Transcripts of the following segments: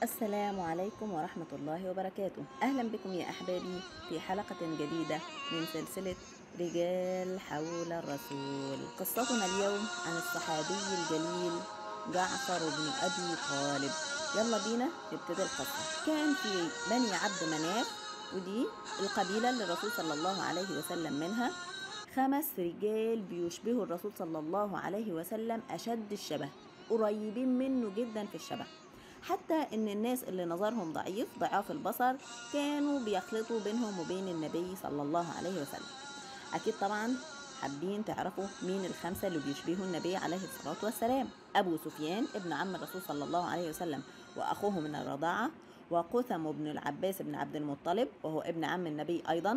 السلام عليكم ورحمة الله وبركاته أهلا بكم يا أحبابي في حلقة جديدة من سلسلة رجال حول الرسول قصتنا اليوم عن الصحابي الجليل جعفر بن أبي طالب يلا بينا نبتدي القصة كان في بني عبد مناف ودي القبيلة اللي الرسول صلى الله عليه وسلم منها خمس رجال بيشبهوا الرسول صلى الله عليه وسلم أشد الشبه قريبين منه جدا في الشبه حتى ان الناس اللي نظرهم ضعيف ضعاف البصر كانوا بيخلطوا بينهم وبين النبي صلى الله عليه وسلم اكيد طبعا حابين تعرفوا مين الخمسة اللي بيشبهوا النبي عليه الصلاة والسلام أبو سفيان ابن عم الرسول صلى الله عليه وسلم وأخوه من الرضاعة وقثم بن العباس بن عبد المطلب وهو ابن عم النبي أيضا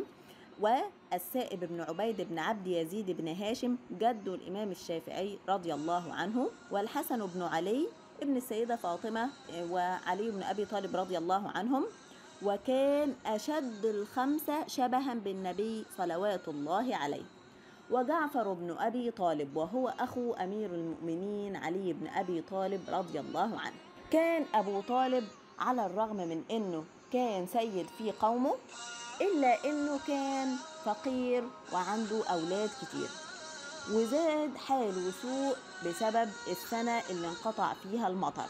والسائب بن عبيد بن عبد يزيد بن هاشم جد الإمام الشافعي رضي الله عنه والحسن بن علي ابن السيدة فاطمة وعلي بن أبي طالب رضي الله عنهم وكان أشد الخمسة شبها بالنبي صلوات الله عليه وجعفر بن أبي طالب وهو أخو أمير المؤمنين علي بن أبي طالب رضي الله عنه كان أبو طالب على الرغم من أنه كان سيد في قومه إلا أنه كان فقير وعنده أولاد كتير وزاد حاله سوء بسبب السنة اللي انقطع فيها المطر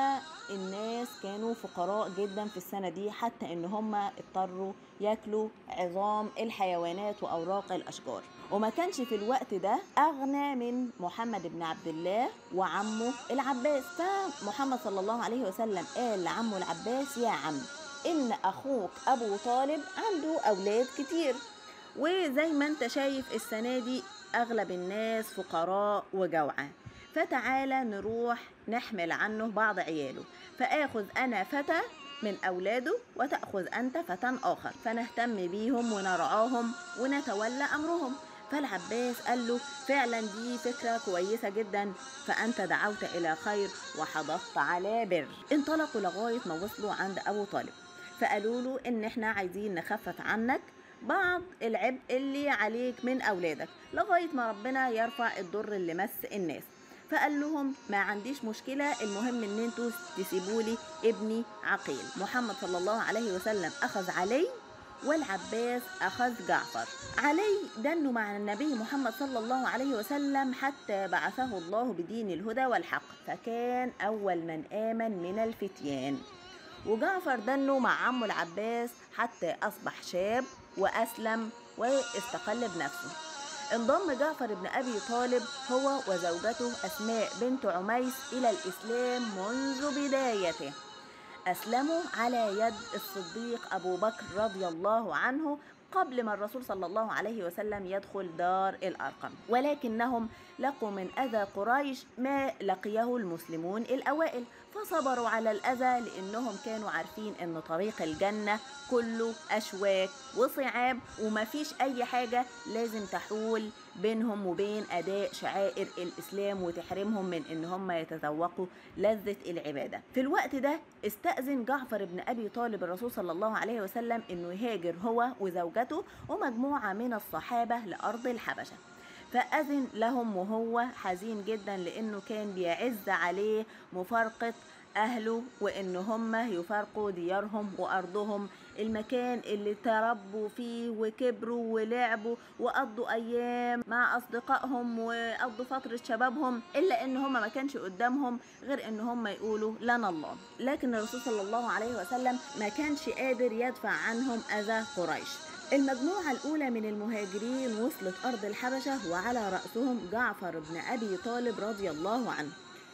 فالناس كانوا فقراء جدا في السنة دي حتى ان هم اضطروا ياكلوا عظام الحيوانات واوراق الاشجار وما كانش في الوقت ده اغنى من محمد بن عبد الله وعمه العباس فمحمد صلى الله عليه وسلم قال لعمه العباس يا عم ان اخوك ابو طالب عنده اولاد كتير وزي ما انت شايف السنة دي أغلب الناس فقراء وجوعى فتعالى نروح نحمل عنه بعض عياله فآخذ أنا فتى من أولاده وتأخذ أنت فتى آخر فنهتم بيهم ونرعاهم ونتولى أمرهم فالعباس قال له فعلا دي فكرة كويسة جدا فأنت دعوت إلى خير وحضرت على بر انطلقوا لغاية ما وصلوا عند أبو طالب فقالوا له إن إحنا عايزين نخفف عنك بعض العبء اللي عليك من أولادك لغاية ما ربنا يرفع الضر اللي مس الناس فقال لهم ما عنديش مشكلة المهم ان انتوا تسيبوا لي ابني عقيل محمد صلى الله عليه وسلم أخذ علي والعباس أخذ جعفر علي دنوا مع النبي محمد صلى الله عليه وسلم حتى بعثه الله بدين الهدى والحق فكان أول من آمن من الفتيان وجعفر دنه مع عمه العباس حتى أصبح شاب وأسلم واستقل بنفسه انضم جعفر بن أبي طالب هو وزوجته أسماء بنت عميس إلى الإسلام منذ بدايته أسلموا على يد الصديق أبو بكر رضي الله عنه قبل ما الرسول صلى الله عليه وسلم يدخل دار الأرقم ولكنهم لقوا من أذى قريش ما لقيه المسلمون الأوائل فصبروا على الأذى لأنهم كانوا عارفين أن طريق الجنة كله أشواك وصعاب وما فيش أي حاجة لازم تحول بينهم وبين أداء شعائر الإسلام وتحرمهم من أن هم يتذوقوا لذة العبادة في الوقت ده استأذن جعفر بن أبي طالب الرسول صلى الله عليه وسلم أنه يهاجر هو وزوجته ومجموعة من الصحابة لأرض الحبشة فأذن لهم وهو حزين جدا لأنه كان بيعز عليه مفارقة أهله وإن هم يفارقوا ديارهم وأرضهم المكان اللي تربوا فيه وكبروا ولعبوا وقضوا أيام مع أصدقائهم وقضوا فترة شبابهم إلا إن هم ما كانش قدامهم غير إن هم يقولوا لنا الله لكن الرسول صلى الله عليه وسلم ما كانش قادر يدفع عنهم أذى قريش المجموعة الأولى من المهاجرين وصلت أرض الحبشة وعلى رأسهم جعفر بن أبي طالب رضي الله عنه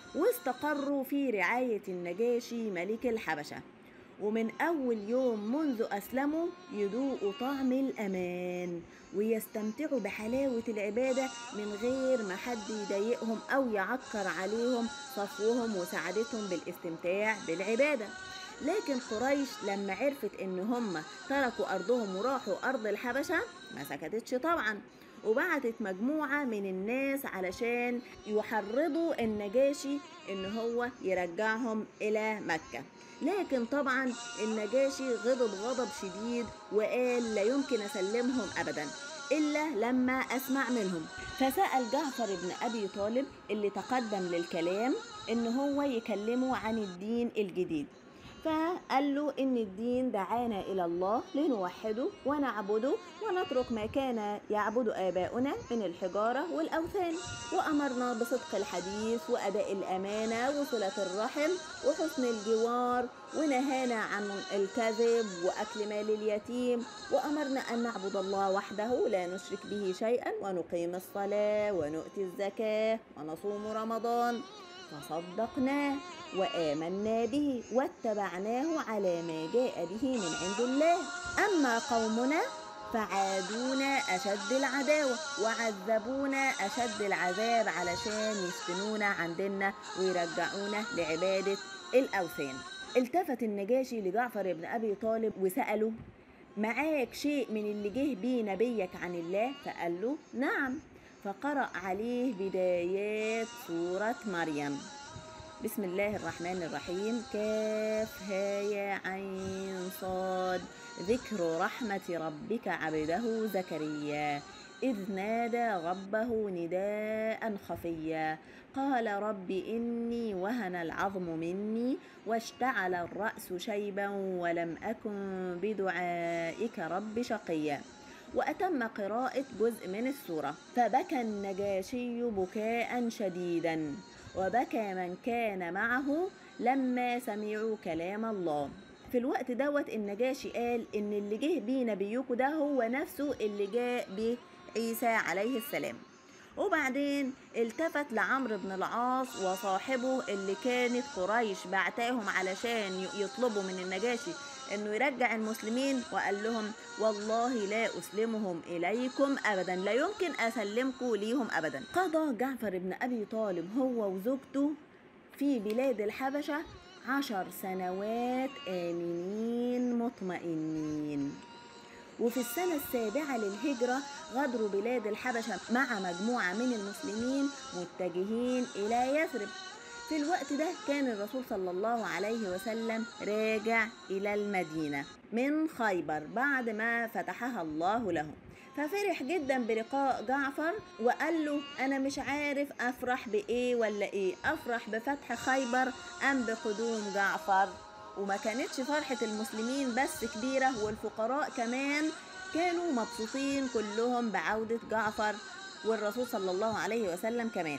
واستقروا في رعاية النجاشي ملك الحبشة ومن أول يوم منذ أسلموا يذوقوا طعم الأمان ويستمتعوا بحلاوة العبادة من غير ما حد يضايقهم أو يعكر عليهم صفوهم وسعادتهم بالاستمتاع بالعبادة لكن قريش لما عرفت ان هم تركوا ارضهم وراحوا ارض الحبشه ما سكتتش طبعا وبعتت مجموعة من الناس علشان يحرضوا النجاشي ان هو يرجعهم الى مكة لكن طبعا النجاشي غضب غضب شديد وقال لا يمكن اسلمهم ابدا الا لما اسمع منهم فسأل جعفر بن ابي طالب اللي تقدم للكلام ان هو يكلمه عن الدين الجديد فقال له إن الدين دعانا إلى الله لنوحده ونعبده ونترك ما كان يعبد آباؤنا من الحجارة والأوثان وأمرنا بصدق الحديث وأداء الأمانة وصلة الرحم وحسن الجوار ونهانا عن الكذب وأكل مال اليتيم وأمرنا أن نعبد الله وحده لا نشرك به شيئا ونقيم الصلاة ونؤتي الزكاة ونصوم رمضان فصدقناه وآمنا به واتبعناه على ما جاء به من عند الله أما قومنا فعادونا أشد العداوة وعذبونا أشد العذاب علشان يفتنونا عن ديننا ويرجعونا لعبادة الأوثان التفت النجاشي لجعفر بن أبي طالب وسأله معاك شيء من اللي جه بيه نبيك عن الله فقال له نعم فقرأ عليه بدايات سورة مريم بسم الله الرحمن الرحيم كاف هايا عين صاد ذكر رحمة ربك عبده زكريا إذ نادى ربه نداء خفيا قال رب إني وهن العظم مني واشتعل الرأس شيبا ولم أكن بدعائك رب شقيا وأتم قراءة جزء من السورة فبكى النجاشي بكاء شديدا وبكى من كان معه لما سمعوا كلام الله في الوقت دوت النجاشي قال ان اللي جه بيه نبيكم ده هو نفسه اللي جاء بعيسى عليه السلام وبعدين التفت لعمرو بن العاص وصاحبه اللي كانت قريش بعتاهم علشان يطلبوا من النجاشي انه يرجع المسلمين وقال لهم والله لا اسلمهم اليكم ابدا لا يمكن اسلمكم ليهم ابدا قضى جعفر بن ابي طالب هو وزوجته في بلاد الحبشه عشر سنوات امنين مطمئنين وفي السنة السابعة للهجرة غادروا بلاد الحبشة مع مجموعة من المسلمين متجهين إلى يثرب في الوقت ده كان الرسول صلى الله عليه وسلم راجع إلى المدينة من خيبر بعد ما فتحها الله له ففرح جدا بلقاء جعفر وقال له انا مش عارف افرح بايه ولا ايه افرح بفتح خيبر ام بقدوم جعفر وما كانتش فرحة المسلمين بس كبيرة والفقراء كمان كانوا مبسوطين كلهم بعودة جعفر والرسول صلى الله عليه وسلم كمان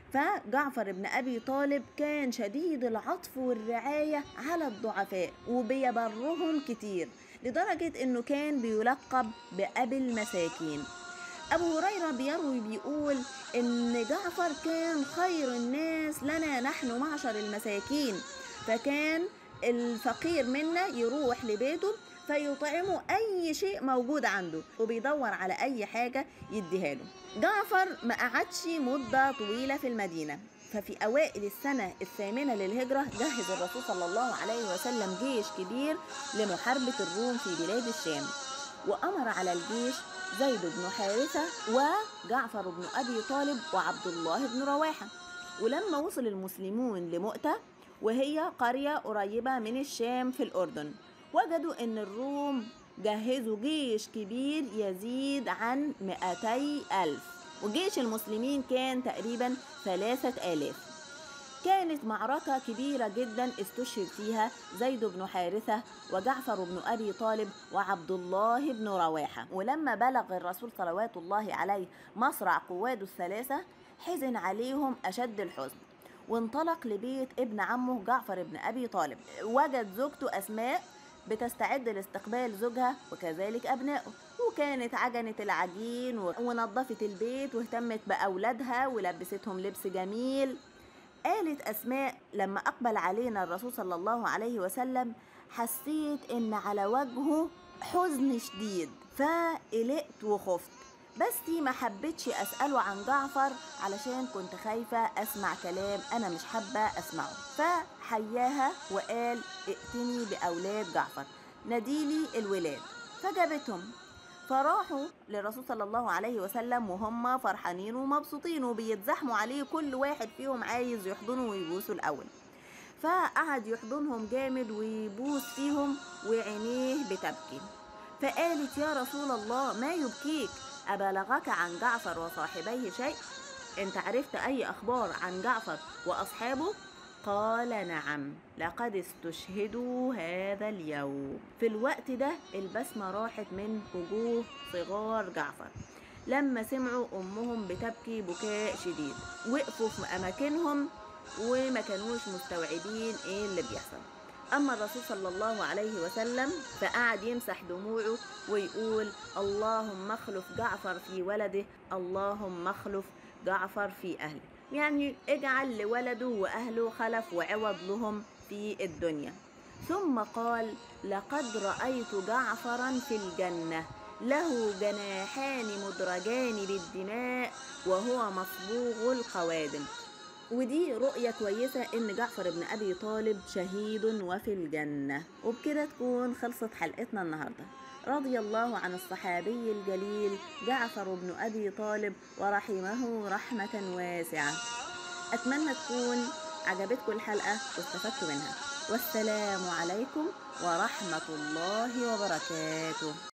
فجعفر بن أبي طالب كان شديد العطف والرعاية على الضعفاء وبيبرهم كتير لدرجة انه كان بيلقب بأبي المساكين أبو هريرة بيروي بيقول إن جعفر كان خير الناس لنا نحن معشر المساكين فكان الفقير منا يروح لبيته فيطعمه أي شيء موجود عنده وبيدور على أي حاجة يديها له جعفر ما قعدش مدة طويلة في المدينة ففي أوائل السنة الثامنة للهجرة جهز الرسول صلى الله عليه وسلم جيش كبير لمحاربة الروم في بلاد الشام وأمر على الجيش زيد بن حارثة وجعفر بن أبي طالب وعبد الله بن رواحة ولما وصل المسلمون لمؤتة وهي قرية قريبة من الشام في الأردن وجدوا أن الروم جهزوا جيش كبير يزيد عن 200 ألف وجيش المسلمين كان تقريبا ثلاثة آلاف كانت معركة كبيرة جدا استشهد فيها زيد بن حارثة وجعفر بن أبي طالب وعبد الله بن رواحة ولما بلغ الرسول صلوات الله عليه مصرع قواده الثلاثة حزن عليهم أشد الحزن وانطلق لبيت ابن عمه جعفر بن أبي طالب وجد زوجته أسماء بتستعد لاستقبال زوجها وكذلك أبنائه وكانت عجنت العجين ونظفت البيت واهتمت بأولادها ولبستهم لبس جميل قالت أسماء لما أقبل علينا الرسول صلى الله عليه وسلم حسيت إن على وجهه حزن شديد فقلقت وخفت بس ما حبيتش أسأله عن جعفر علشان كنت خايفة أسمع كلام أنا مش حابة أسمعه فحياها وقال ائتني بأولاد جعفر ناديلي الولاد فجابتهم فراحوا للرسول صلى الله عليه وسلم وهم فرحانين ومبسوطين وبيتزحموا عليه كل واحد فيهم عايز يحضنه ويبوسه الأول فقعد يحضنهم جامد ويبوس فيهم وعينيه بتبكي فقالت يا رسول الله ما يبكيك أبلغك عن جعفر وصاحبيه شيء انت عرفت اي اخبار عن جعفر واصحابه قال نعم لقد استشهدوا هذا اليوم في الوقت ده البسمة راحت من وجوه صغار جعفر لما سمعوا أمهم بتبكي بكاء شديد وقفوا في أماكنهم وما كانوش مستوعبين ايه اللي بيحصل أما الرسول صلى الله عليه وسلم فقعد يمسح دموعه ويقول اللهم اخلف جعفر في ولده اللهم اخلف جعفر في أهله يعني اجعل لولده وأهله خلف وعوض لهم في الدنيا ثم قال لقد رأيت جعفرا في الجنة له جناحان مدرجان بالدماء وهو مصبوغ القوادم ودي رؤية كويسة إن جعفر بن أبي طالب شهيد وفي الجنة وبكده تكون خلصت حلقتنا النهاردة رضي الله عن الصحابي الجليل جعفر بن أبي طالب ورحمه رحمة واسعة أتمنى تكون عجبتكم الحلقة واستفدتوا منها والسلام عليكم ورحمة الله وبركاته